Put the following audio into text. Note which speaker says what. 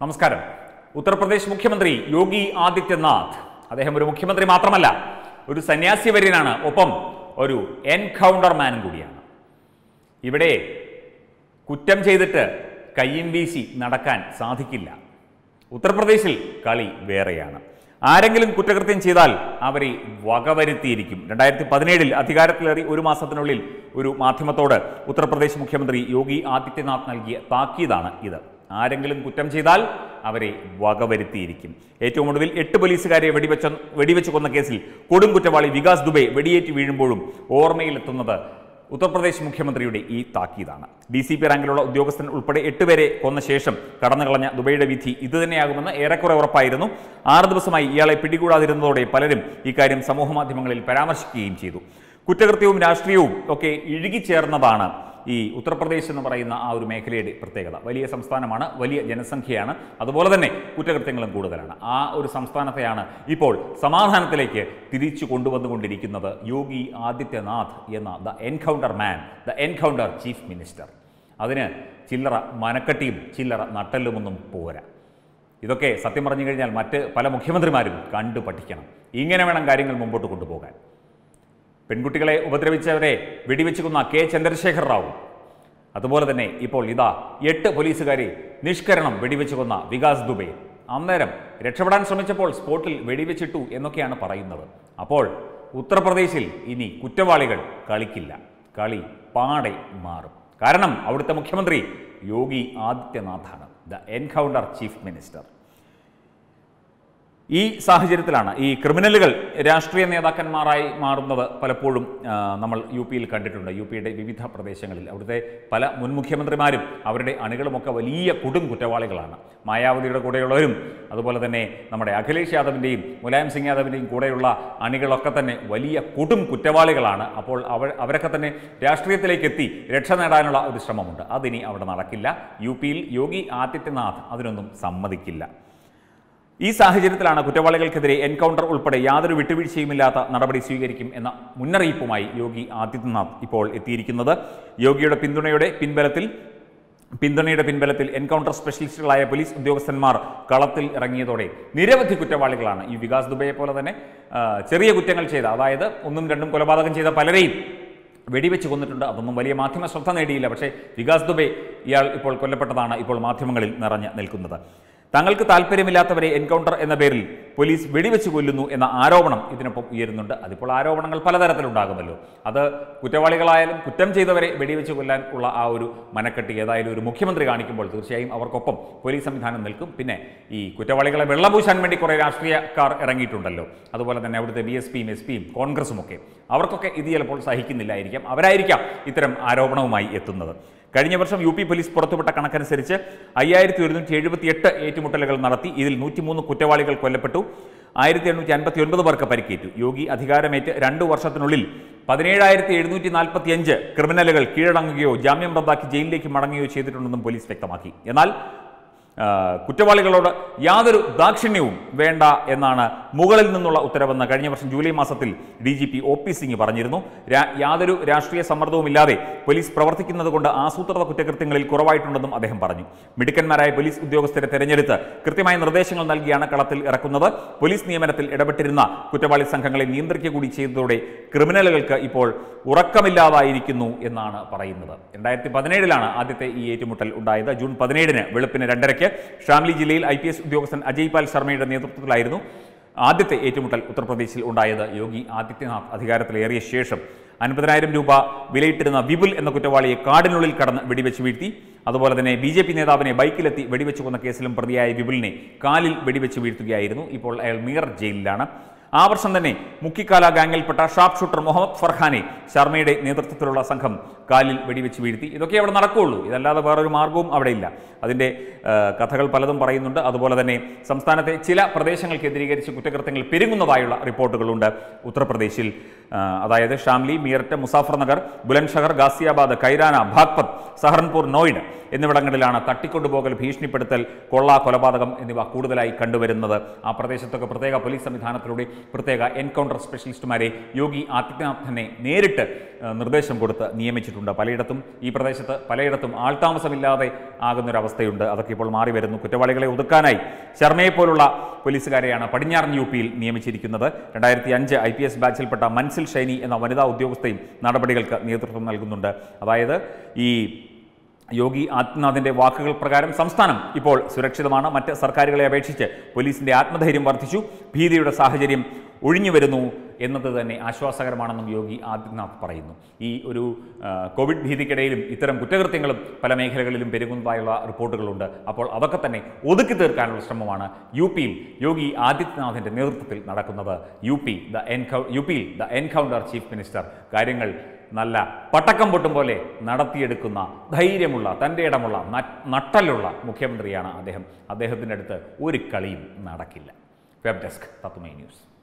Speaker 1: നമസ്കാരം ഉത്തർപ്രദേശ് മുഖ്യമന്ത്രി യോഗി ആദിത്യനാഥ് അദ്ദേഹം ഒരു മുഖ്യമന്ത്രി മാത്രമല്ല ഒരു സന്യാസി വര്യനാണ് ഒപ്പം ഒരു എൻകൗണ്ടർ മാനും കൂടിയാണ് ഇവിടെ കുറ്റം ചെയ്തിട്ട് കയ്യും വീശി നടക്കാൻ സാധിക്കില്ല ഉത്തർപ്രദേശിൽ കളി വേറെയാണ് ആരെങ്കിലും കുറ്റകൃത്യം ചെയ്താൽ അവരെ വകവരുത്തിയിരിക്കും രണ്ടായിരത്തി പതിനേഴിൽ അധികാരത്തിലേറി ഒരു മാസത്തിനുള്ളിൽ ഒരു മാധ്യമത്തോട് ഉത്തർപ്രദേശ് മുഖ്യമന്ത്രി യോഗി ആദിത്യനാഥ് നൽകിയ താക്കീതാണ് ഇത് ആരെങ്കിലും കുറ്റം ചെയ്താൽ അവരെ വകവരുത്തിയിരിക്കും ഏറ്റവും ഒടുവിൽ എട്ട് പോലീസുകാരെ വെടിവെച്ച വെടിവെച്ച് കൊന്ന കേസിൽ കൊടും കുറ്റവാളി വികാസ് ദുബെ വെടിയേറ്റ് വീഴുമ്പോഴും ഓർമ്മയിലെത്തുന്നത് ഉത്തർപ്രദേശ് മുഖ്യമന്ത്രിയുടെ ഈ താക്കീതാണ് ഡി സി പി റാങ്കിലുള്ള ഉദ്യോഗസ്ഥൻ ഉൾപ്പെടെ എട്ടുപേരെ കൊന്ന ശേഷം കടന്നുകളഞ്ഞ ദുബൈയുടെ വിധി ഇതുതന്നെയാകുമെന്ന് ഏറെക്കുറെ ഉറപ്പായിരുന്നു ആറ് ദിവസമായി ഇയാളെ പിടികൂടാതിരുന്നതോടെ പലരും ഇക്കാര്യം സമൂഹമാധ്യമങ്ങളിൽ പരാമർശിക്കുകയും ചെയ്തു കുറ്റകൃത്യവും രാഷ്ട്രീയവും ഒക്കെ ഇഴുകിച്ചേർന്നതാണ് ഈ ഉത്തർപ്രദേശ് എന്ന് പറയുന്ന ആ ഒരു മേഖലയുടെ പ്രത്യേകത വലിയ സംസ്ഥാനമാണ് വലിയ ജനസംഖ്യയാണ് അതുപോലെ തന്നെ കുറ്റകൃത്യങ്ങളും കൂടുതലാണ് ആ ഒരു സംസ്ഥാനത്തെയാണ് ഇപ്പോൾ സമാധാനത്തിലേക്ക് തിരിച്ചു കൊണ്ടുവന്നുകൊണ്ടിരിക്കുന്നത് യോഗി ആദിത്യനാഥ് എന്ന the encounter man the encounter chief minister അതിന് ചില്ലറ മനക്കട്ടിയും ചില്ലറ നട്ടല്ലുമൊന്നും പോരാ ഇതൊക്കെ സത്യം പറഞ്ഞു കഴിഞ്ഞാൽ മറ്റ് പല മുഖ്യമന്ത്രിമാരും കണ്ടു പഠിക്കണം ഇങ്ങനെ വേണം കാര്യങ്ങൾ മുമ്പോട്ട് കൊണ്ടുപോകാൻ പെൺകുട്ടികളെ ഉപദ്രവിച്ചവരെ വെടിവെച്ച് കൊന്ന കെ ചന്ദ്രശേഖർ റാവു അതുപോലെ തന്നെ ഇപ്പോൾ ഇതാ എട്ട് പോലീസുകാരെ നിഷ്കരണം വെടിവെച്ച് കൊന്ന വികാസ് ദുബെ അന്നേരം രക്ഷപ്പെടാൻ ശ്രമിച്ചപ്പോൾ സ്പോട്ടിൽ വെടിവെച്ചിട്ടു എന്നൊക്കെയാണ് പറയുന്നത് അപ്പോൾ ഉത്തർപ്രദേശിൽ ഇനി കുറ്റവാളികൾ കളിക്കില്ല കളി പാടെ മാറും കാരണം അവിടുത്തെ മുഖ്യമന്ത്രി യോഗി ആദിത്യനാഥാണ് ദ എൻകൗണ്ടർ ചീഫ് മിനിസ്റ്റർ ഈ സാഹചര്യത്തിലാണ് ഈ ക്രിമിനലുകൾ രാഷ്ട്രീയ നേതാക്കന്മാരായി മാറുന്നത് പലപ്പോഴും ആ, നമ്മൾ യു പിയിൽ കണ്ടിട്ടുണ്ട് യു പിയുടെ വിവിധ പ്രദേശങ്ങളിൽ അവിടുത്തെ പല മുൻ മുഖ്യമന്ത്രിമാരും അവരുടെ അണികളുമൊക്കെ വലിയ കൊടും കുറ്റവാളികളാണ് മായാവതിയുടെ കൂടെയുള്ളവരും അതുപോലെ തന്നെ നമ്മുടെ അഖിലേഷ് യാദവിൻ്റെയും മുലായം സിംഗ് യാദവിൻ്റെയും കൂടെയുള്ള അണികളൊക്കെ തന്നെ വലിയ കൊടും കുറ്റവാളികളാണ് അപ്പോൾ അവർ അവരൊക്കെ തന്നെ രാഷ്ട്രീയത്തിലേക്ക് എത്തി രക്ഷ നേടാനുള്ള ഒരു ശ്രമമുണ്ട് അതിനി അവിടെ നടക്കില്ല യു പിയിൽ യോഗി ആദിത്യനാഥ് അതിനൊന്നും സമ്മതിക്കില്ല ഈ സാഹചര്യത്തിലാണ് കുറ്റവാളികൾക്കെതിരെ എൻകൗണ്ടർ ഉൾപ്പെടെ യാതൊരു വിട്ടുവീഴ്ചയുമില്ലാത്ത നടപടി സ്വീകരിക്കും എന്ന മുന്നറിയിപ്പുമായി യോഗി ആദിത്യനാഥ് ഇപ്പോൾ എത്തിയിരിക്കുന്നത് യോഗിയുടെ പിന്തുണയുടെ പിൻബലത്തിൽ പിന്തുണയുടെ പിൻബലത്തിൽ എൻകൗണ്ടർ സ്പെഷ്യലിസ്റ്റുകളായ പോലീസ് ഉദ്യോഗസ്ഥന്മാർ കളത്തിൽ ഇറങ്ങിയതോടെ നിരവധി കുറ്റവാളികളാണ് ഈ വികാസ് ദുബയെ പോലെ തന്നെ ആ, ചെറിയ കുറ്റങ്ങൾ ചെയ്ത അതായത് ഒന്നും രണ്ടും കൊലപാതകം ചെയ്ത പലരെയും വെടിവെച്ച് കൊന്നിട്ടുണ്ട് അതൊന്നും വലിയ മാധ്യമ ശ്രദ്ധ നേടിയില്ല പക്ഷേ വികാസ് ദുബെ ഇയാൾ ഇപ്പോൾ കൊല്ലപ്പെട്ടതാണ് ഇപ്പോൾ മാധ്യമങ്ങളിൽ നിറഞ്ഞു നിൽക്കുന്നത് തങ്ങൾക്ക് താല്പര്യമില്ലാത്തവരെ എൻകൗണ്ടർ എന്ന പേരിൽ പോലീസ് വെടിവെച്ച് കൊല്ലുന്നു എന്ന ആരോപണം ഇതിനൊപ്പം ഉയരുന്നുണ്ട് അതിപ്പോൾ ആരോപണങ്ങൾ പലതരത്തിലുണ്ടാകുമല്ലോ അത് കുറ്റവാളികളായാലും കുറ്റം ചെയ്തവരെ വെടിവെച്ച് കൊല്ലാൻ ഉള്ള ആ ഒരു മനക്കെട്ടി ഏതായാലും ഒരു മുഖ്യമന്ത്രി കാണിക്കുമ്പോൾ തീർച്ചയായും അവർക്കൊപ്പം പോലീസ് സംവിധാനം നിൽക്കും പിന്നെ ഈ കുറ്റവാളികളെ വെള്ളപൂശാൻ വേണ്ടി കുറേ രാഷ്ട്രീയക്കാർ ഇറങ്ങിയിട്ടുണ്ടല്ലോ അതുപോലെ തന്നെ അവിടുത്തെ ബി എസ് പിയും എസ് പിയും കോൺഗ്രസും ഒക്കെ അവർക്കൊക്കെ ഇത് ചിലപ്പോൾ സഹിക്കുന്നില്ലായിരിക്കാം അവരായിരിക്കാം ഇത്തരം ആരോപണവുമായി എത്തുന്നത് കഴിഞ്ഞ വർഷം യു പി പോലീസ് പുറത്തുവിട്ട കണക്കനുസരിച്ച് അയ്യായിരത്തി ഒരുന്നൂറ്റി എഴുപത്തി എട്ട് ഏറ്റുമുട്ടലുകൾ നടത്തി ഇതിൽ നൂറ്റിമൂന്ന് കുറ്റവാളികൾ കൊല്ലപ്പെട്ടു ആയിരത്തി എണ്ണൂറ്റി അൻപത്തി ഒൻപത് പേർക്ക് പരിക്കേറ്റു യോഗി അധികാരമേറ്റ് രണ്ടു വർഷത്തിനുള്ളിൽ പതിനേഴായിരത്തി എഴുന്നൂറ്റി നാൽപ്പത്തി അഞ്ച് ക്രിമിനലുകൾ കീഴടങ്ങുകയോ ജാമ്യം റദ്ദാക്കി ജയിലിലേക്ക് മടങ്ങുകയോ ചെയ്തിട്ടുണ്ടെന്നും പോലീസ് വ്യക്തമാക്കി എന്നാൽ ആ, കുറ്റവാളികളോട് യാതൊരു ദാക്ഷിണ്യവും വേണ്ട എന്നാണ് മുകളിൽ നിന്നുള്ള ഉത്തരവെന്ന് കഴിഞ്ഞ വർഷം ജൂലൈ മാസത്തിൽ D G P O P Singh പറഞ്ഞിരുന്നു രാ- യാതൊരു രാഷ്ട്രീയ സമ്മർദ്ദവുമില്ലാതെ പോലീസ് പ്രവർത്തിക്കുന്നത് കൊണ്ട് ആസൂത്രിത കുറ്റകൃത്യങ്ങളിൽ കുറവായിട്ടുണ്ടെന്നും അദ്ദേഹം പറഞ്ഞു മിടുക്കന്മാരായ പോലീസ് ഉദ്യോഗസ്ഥരെ തെരഞ്ഞെടുത്ത് കൃത്യമായ നിർദ്ദേശങ്ങൾ നൽകിയാണ് കളത്തിൽ ഇറക്കുന്നത് പോലീസ് നിയമനത്തിൽ ഇടപെട്ടിരുന്ന കുറ്റവാളി സംഘങ്ങളെ നിയന്ത്രിക്കുക കൂടി ചെയ്തതോടെ ക്രിമിനലുകൾക്ക് ഇപ്പോൾ ഉറക്കമില്ലാതായിരിക്കുന്നു എന്നാണ് പറയുന്നത് രണ്ടായിരത്തി പതിനേഴിലാണ് ആദ്യത്തെ ഈ ഏറ്റുമുട്ടൽ ഉണ്ടായത് ജൂൺ പതിനേഴിന് വെളുപ്പിന് രണ്ടരയ്ക്ക് ഷാംലി ജില്ലയിൽ ഐ പി എസ് ഉദ്യോഗസ്ഥൻ അജയ് പാൽ ശർമ്മയുടെ നേതൃത്വത്തിലായിരുന്നു ആദ്യത്തെ ഏറ്റുമുട്ടൽ ഉത്തർപ്രദേശിൽ ഉണ്ടായത് യോഗി ആദിത്യനാഥ് അധികാരത്തിലേറിയ ശേഷം അൻപതിനായിരം രൂപ വിലയിട്ടിരുന്ന വിപുൽ എന്ന കുറ്റവാളിയെ കാടിനുള്ളിൽ കടന്ന് വെടിവെച്ച് വീഴ്ത്തി അതുപോലെ തന്നെ ബി ജെ പി നേതാവിനെ ബൈക്കിലെത്തി വെടിവെച്ച് കൊന്ന കേസിലും പ്രതിയായ വിപുലിനെ കാലിൽ വെടിവെച്ച് വീഴ്ത്തുകയായിരുന്നു ഇപ്പോൾ അയാൾ മീർ ജയിലിലാണ് ആ വർഷം തന്നെ മുക്കിക്കാല ഗാങ്ങിൽപ്പെട്ട ഷാർപ്പ് ഷൂട്ടർ മുഹമ്മദ് ഫർഹാനെ ശർമ്മയുടെ നേതൃത്വത്തിലുള്ള സംഘം കാലിൽ വെടിവെച്ച് വീഴ്ത്തി ഇതൊക്കെ അവിടെ നടക്കുകയുള്ളൂ ഇതല്ലാതെ വേറൊരു മാർഗവും അവിടെ ഇല്ല അതിൻ്റെ ആ, കഥകൾ പലതും പറയുന്നുണ്ട് അതുപോലെ തന്നെ സംസ്ഥാനത്തെ ചില പ്രദേശങ്ങൾ കേന്ദ്രീകരിച്ച് കുറ്റകൃത്യങ്ങൾ പെരുങ്ങുന്നതായുള്ള റിപ്പോർട്ടുകളുണ്ട് ഉത്തർപ്രദേശിൽ ആ, അതായത് ഷാംലി മീററ്റ് മുസാഫർ നഗർ ബുലൻഷഹർ ഗാസിയാബാദ് കൈരാന ഭാഗ്പത് സഹറൻപൂർ നോയിഡ് എന്നിവിടങ്ങളിലാണ് തട്ടിക്കൊണ്ടുപോകൽ ഭീഷണിപ്പെടുത്തൽ കൊള്ള കൊലപാതകം എന്നിവ കൂടുതലായി കണ്ടുവരുന്നത് ആ പ്രദേശത്തൊക്കെ പ്രത്യേക പോലീസ് സംവിധാനത്തിലൂടെ പ്രത്യേക എൻകൗണ്ടർ സ്പെഷ്യലിസ്റ്റുമാരെ യോഗി ആദിത്യനാഥിനെ നേരിട്ട് ഏഹ്, നിർദ്ദേശം കൊടുത്ത് നിയമിച്ചിട്ടുണ്ട് പലയിടത്തും ഈ പ്രദേശത്ത് പലയിടത്തും ആൾതാമസമില്ലാതെ ആകുന്നൊരവസ്ഥയുണ്ട് അതൊക്കെ ഇപ്പോൾ മാറി വരുന്നു കുറ്റവാളികളെ ഒതുക്കാനായി ശർമ്മയെ പോലുള്ള പോലീസുകാരെയാണ് പടിഞ്ഞാറൻ യു പിയിൽ നിയമിച്ചിരിക്കുന്നത് രണ്ടായിരത്തി അഞ്ച് ഐ പി എസ് ബാച്ചിൽപ്പെട്ട മൻസിൽ ഷൈനി എന്ന വനിതാ ഉദ്യോഗസ്ഥയും നടപടികൾക്ക് നേതൃത്വം നൽകുന്നുണ്ട് അതായത് ഈ യോഗി ആദിത്യനാഥിന്റെ വാക്കുകൾ പ്രകാരം സംസ്ഥാനം ഇപ്പോൾ സുരക്ഷിതമാണ് മറ്റ് സർക്കാരുകളെ അപേക്ഷിച്ച് പോലീസിന്റെ ആത്മധൈര്യം വർദ്ധിച്ചു ഭീതിയുടെ സാഹചര്യം ഒഴിഞ്ഞു വരുന്നു എന്നത് തന്നെ ആശ്വാസകരമാണെന്നും യോഗി ആദിത്യനാഥ് പറയുന്നു ഈ ഒരു ആ, കോവിഡ് ഭീതിക്കിടയിലും ഇത്തരം കുറ്റകൃത്യങ്ങളും പല മേഖലകളിലും പെരുകുന്നതായുള്ള റിപ്പോർട്ടുകളുണ്ട് അപ്പോൾ അതൊക്കെ തന്നെ ഒതുക്കി തീർക്കാനുള്ള ശ്രമമാണ് യു പിയിൽ യോഗി ആദിത്യനാഥിന്റെ നേതൃത്വത്തിൽ നടക്കുന്നത് യു പി ദ എൻകൗ യു പിയിൽ ദ എൻകൗണ്ടർ ചീഫ് മിനിസ്റ്റർ കാര്യങ്ങൾ നല്ല പട്ടക്കം പൊട്ടും പോലെ നടത്തിയെടുക്കുന്ന ധൈര്യമുള്ള തൻ്റെ ഇടമുള്ള ന- നട്ടലുള്ള മുഖ്യമന്ത്രിയാണ് അദ്ദേഹം അദ്ദേഹത്തിൻ്റെ അടുത്ത് ഒരു കളിയും നടക്കില്ല വെബ് ഡെസ്ക് തത്തുമൈ ന്യൂസ്